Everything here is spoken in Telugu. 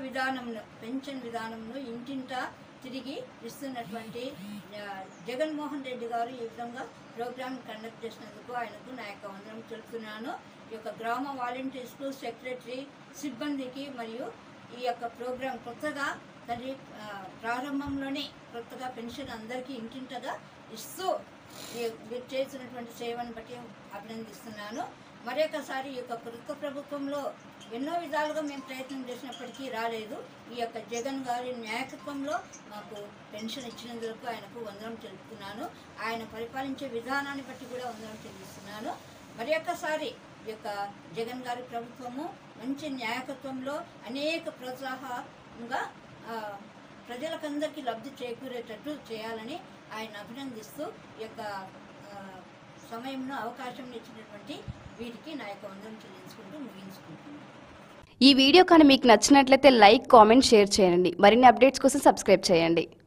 విధానంను పెన్షన్ విధానంను ఇంటింటా తిరిగి ఇస్తున్నటువంటి ఆ, జగన్మోహన్ రెడ్డి గారు ఈ విధంగా ప్రోగ్రామ్ కండక్ట్ చేసినందుకు ఆయనకు నా యొక్క వందనం తెలుపుతున్నాను ఈ యొక్క గ్రామ వాలంటీర్స్కు సెక్రటరీ సిబ్బందికి మరియు ఈ యొక్క ప్రోగ్రాం కొత్తగా తల్లి ఆ, ప్రారంభంలోనే కొత్తగా పెన్షన్ అందరికీ ఇంటింటగా ఇస్తూ ఈ- మీరు చేసినటువంటి సేవను బట్టి అభినందిస్తున్నాను మరొకసారి ఈ యొక్క కొత్త ప్రభుత్వంలో ఎన్నో విధాలుగా మేము ప్రయత్నం చేసినప్పటికీ రాలేదు ఈ యొక్క జగన్ గారి నాయకత్వంలో మాకు పెన్షన్ ఇచ్చినందుకు ఆయనకు వందనం తెలుపుతున్నాను ఆయన పరిపాలించే విధానాన్ని బట్టి కూడా వందనం చెల్లిస్తున్నాను మరి ఒక్కసారి ఈ యొక్క జగన్ గారి ప్రభుత్వము మంచి నాయకత్వంలో అనేక ప్రోత్సాహంగా ఆ, ప్రజలకందరికీ లబ్ధి చేకూరేటట్టు చేయాలని ఆయన అభినందిస్తూ ఈ యొక్క ఆ, సమయంలో అవకాశం ఇచ్చినటువంటి వీరికి నా యొక్క వందనం చెల్లించుకుంటూ ముగించుకుంటున్నాను ఈ వీడియో కానీ మీకు నచ్చినట్లయితే లైక్ కామెంట్ షేర్ చేయండి మరిన్ని అప్డేట్స్ కోసం సబ్స్క్రైబ్ చేయండి